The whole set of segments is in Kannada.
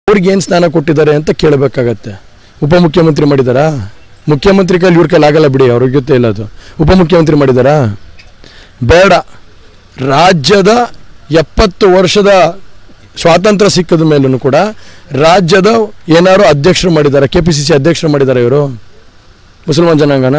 ಅವ್ರಿಗೆ ಏನು ಸ್ಥಾನ ಕೊಟ್ಟಿದ್ದಾರೆ ಅಂತ ಕೇಳಬೇಕಾಗತ್ತೆ ಉಪಮುಖ್ಯಮಂತ್ರಿ ಮಾಡಿದಾರಾ ಮುಖ್ಯಮಂತ್ರಿ ಕೈಲಿ ಇವ್ರ ಕೈಲಿ ಆಗಲ್ಲ ಬಿಡಿ ಅವ್ರಿಗೆ ಗೊತ್ತೇ ಇಲ್ಲ ಅದು ಉಪಮುಖ್ಯಮಂತ್ರಿ ಮಾಡಿದಾರಾ ಬೇಡ ರಾಜ್ಯದ ಎಪ್ಪತ್ತು ವರ್ಷದ ಸ್ವಾತಂತ್ರ್ಯ ಸಿಕ್ಕದ ಮೇಲೂ ಕೂಡ ರಾಜ್ಯದ ಏನಾದ್ರು ಅಧ್ಯಕ್ಷರು ಮಾಡಿದ್ದಾರೆ ಕೆ ಪಿ ಸಿ ಸಿ ಅಧ್ಯಕ್ಷರು ಮಾಡಿದ್ದಾರೆ ಇವರು ಮುಸಲ್ಮಾನ್ ಜನಾಂಗನ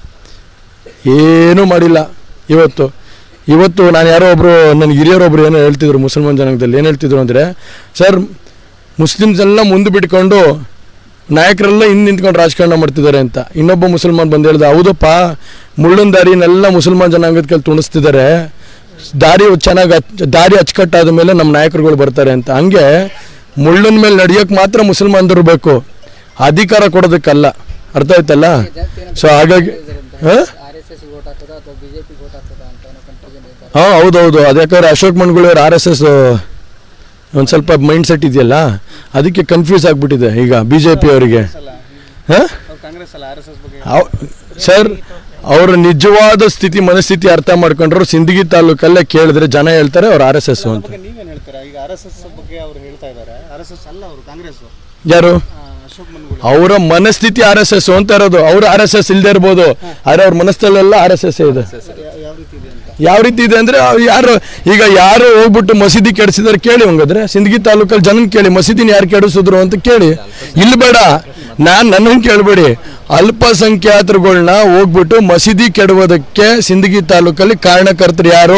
ಏನೂ ಮಾಡಿಲ್ಲ ಇವತ್ತು ಇವತ್ತು ನಾನು ಯಾರೋ ಒಬ್ಬರು ನನ್ನ ಹಿರಿಯರೊಬ್ರು ಏನೋ ಹೇಳ್ತಿದ್ರು ಮುಸಲ್ಮಾನ್ ಜನಾಂಗದಲ್ಲಿ ಏನು ಹೇಳ್ತಿದ್ರು ಅಂದರೆ ಸರ್ ಮುಸ್ಲಿಮ್ಸ್ ಎಲ್ಲ ಮುಂದೆ ಬಿಟ್ಕೊಂಡು ನಾಯಕರೆಲ್ಲ ಹಿಂದೆ ನಿಂತ್ಕೊಂಡು ರಾಜಕಾರಣ ಮಾಡ್ತಿದ್ದಾರೆ ಅಂತ ಇನ್ನೊಬ್ಬ ಮುಸಲ್ಮಾನ್ ಬಂದು ಹೇಳ್ದ ಹೌದಪ್ಪ ಮುಳ್ಳಿನ ದಾರಿನೆಲ್ಲ ಮುಸಲ್ಮಾನ್ ಜನಾಂಗದ ಕೈಲಿ ತುಣಿಸ್ತಿದ್ದಾರೆ ದಾರಿ ಚೆನ್ನಾಗಿ ದಾರಿ ಅಚ್ಚುಕಟ್ಟಾದ ಮೇಲೆ ನಮ್ಮ ನಾಯಕರುಗಳು ಬರ್ತಾರೆ ಅಂತ ಹಂಗೆ ಮುಳ್ಳಿನ ಮೇಲೆ ನಡೆಯೋಕೆ ಮಾತ್ರ ಮುಸಲ್ಮಾನರು ಬೇಕು ಅಧಿಕಾರ ಕೊಡೋದಕ್ಕಲ್ಲ ಅರ್ಥ ಆಯ್ತಲ್ಲ ಸೊ ಹಾಗಾಗಿ ಹಾಂ ಆರ್ ಎಸ್ ಎಸ್ ವೋಟ್ ಹಾಕೋದಾ ಅಥವಾ ಬಿಜೆಪಿ ವೋಟ್ ಹಾಕೋದಾ ಅಂತ ಏನೋ ಕನ್ಫ್ಯೂಷನ್ ಇದೆ ಹಾಂ ಹೌದೌದು ಅದು ಯಾಕಂದ್ರೆ ಅಶೋಕ್ ಮಣ್ಗಳವ್ರು ಆರ್ ಎಸ್ ಎಸ್ ಒಂದು ಸ್ವಲ್ಪ ಮೈಂಡ್ ಸೆಟ್ ಇದೆಯಲ್ಲ ಅದಕ್ಕೆ ಕನ್ಫ್ಯೂಸ್ ಆಗಿಬಿಟ್ಟಿದೆ ಈಗ ಬಿ ಜೆ ಪಿ ಅವರಿಗೆ ಹಾಂ ಕಾಂಗ್ರೆಸ್ ಅಲ್ಲ ಆರ್ ಎಸ್ ಎಸ್ ಬಗ್ಗೆ ಅವ್- ಸರ್ ಅವರ ನಿಜವಾದ ಸ್ಥಿತಿ ಮನಸ್ಥಿತಿ ಅರ್ಥ ಮಾಡ್ಕೊಂಡ್ರು ಸಿಂದಗಿ ತಾಲೂಕಲ್ಲೇ ಕೇಳಿದ್ರೆ ಜನ ಹೇಳ್ತಾರೆ ಅವ್ರು ಆರ್ ಎಸ್ ಎಸ್ ಅಂತ ಬಗ್ಗೆ ನೀವೇನು ಹೇಳ್ತೀರಾ ಈಗ ಆರ್ ಎಸ್ ಎಸ್ ಬಗ್ಗೆ ಅವ್ರು ಹೇಳ್ತಾ ಇದ್ದಾರೆ ಆರ್ ಎಸ್ ಎಸ್ ಅಲ್ಲ ಅವರು ಕಾಂಗ್ರೆಸ್ ಯಾರು ಅಶೋಕ್ ಮನ್ಗಳು ಅವರ ಮನಸ್ಥಿತಿ ಆರ್ ಎಸ್ ಎಸ್ ಅಂತ ಇರೋದು ಅವ್ರು ಆರ್ ಎಸ್ ಎಸ್ ಇಲ್ಲದೆ ಇರ್ಬೋದು ಆದ್ರೆ ಅವ್ರ ಮನಸ್ಥಳೆಲ್ಲ ಆರ್ ಎಸ್ ಎಸ್ ಇದೆ ಯಾವ ರೀತಿ ಇದೆ ಅಂತ ಯಾವ ರೀತಿ ಇದೆ ಅಂದ್ರೆ ಅವ್ರು ಯಾರು ಈಗ ಯಾರು ಹೋಗ್ಬಿಟ್ಟು ಮಸೀದಿ ಕೆಡಿಸಿದಾರೆ ಕೇಳಿ ಹಂಗಾದ್ರೆ ಸಿಂದಗಿ ತಾಲೂಕಲ್ಲಿ ಜನನ್ ಕೇಳಿ ಮಸೀದಿನ ಯಾರು ಕೆಡಿಸಿದ್ರು ಅಂತ ಕೇಳಿ ಇಲ್ಲಿ ಬೇಡ ನಾನ್ ನನ್ನನ್ನು ಕೇಳಬೇಡಿ ಅಲ್ಪಸಂಖ್ಯಾತರುಗಳನ್ನ ಹೋಗ್ಬಿಟ್ಟು ಮಸೀದಿ ಕೆಡುವುದಕ್ಕೆ ಸಿಂದಗಿ ತಾಲೂಕಲ್ಲಿ ಕಾರಣಕರ್ತರು ಯಾರು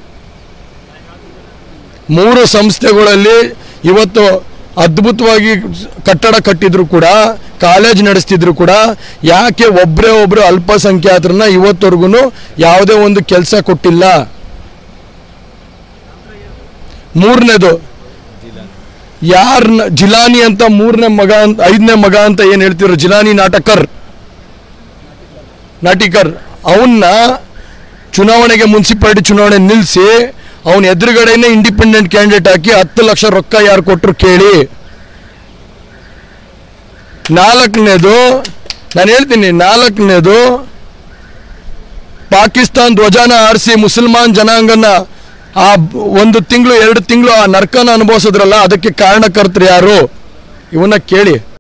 ಮೂರು ಸಂಸ್ಥೆಗಳಲ್ಲಿ ಇವತ್ತು ಅದ್ಭುತವಾಗಿ ಕಟ್ಟಡ ಕಟ್ಟಿದ್ರು ಕೂಡ ಕಾಲೇಜ್ ನಡೆಸ್ತಿದ್ರು ಕೂಡ ಯಾಕೆ ಒಬ್ಬರೇ ಒಬ್ಬರು ಅಲ್ಪಸಂಖ್ಯಾತರನ್ನ ಇವತ್ತವರೆಗೂ ಯಾವುದೇ ಒಂದು ಕೆಲಸ ಕೊಟ್ಟಿಲ್ಲ ಮೂರನೇದು ಯಾರನ್ನ ಜಿಲಾನಿ ಅಂತ ಮೂರನೇ ಮಗ ಅಂತ ಐದನೇ ಮಗ ಅಂತ ಏನು ಹೇಳ್ತಿದ್ರು ಜಿಲಾನಿ ನಾಟಕರ್ ನಾಟಿಕರ್ ಅವನ್ನ ಚುನಾವಣೆಗೆ ಮುನ್ಸಿಪಾಲಿಟಿ ಚುನಾವಣೆ ನಿಲ್ಲಿಸಿ ಅವನ ಎದುರುಗಡೆನೆ ಇಂಡಿಪೆಂಡೆಂಟ್ ಕ್ಯಾಂಡಿಡೇಟ್ ಹಾಕಿ ಹತ್ತು ಲಕ್ಷ ರೊಕ್ಕ ಯಾರು ಕೊಟ್ಟರು ಕೇಳಿ ನಾಲ್ಕನೇದು ನಾನು ಹೇಳ್ತೀನಿ ನಾಲ್ಕನೇದು ಪಾಕಿಸ್ತಾನ್ ಧ್ವಜಾನ ಆರಿಸಿ ಮುಸಲ್ಮಾನ್ ಜನಾಂಗನ ಆ ಬ- ಒಂದು ತಿಂಗಳು ಎರಡು ತಿಂಗಳು ಆ ನರ್ಕನ ಅನುಭವಿಸಿದ್ರಲ್ಲ ಅದಕ್ಕೆ ಕಾರಣಕರ್ತರು ಯಾರು ಇವನ್ನ ಕೇಳಿ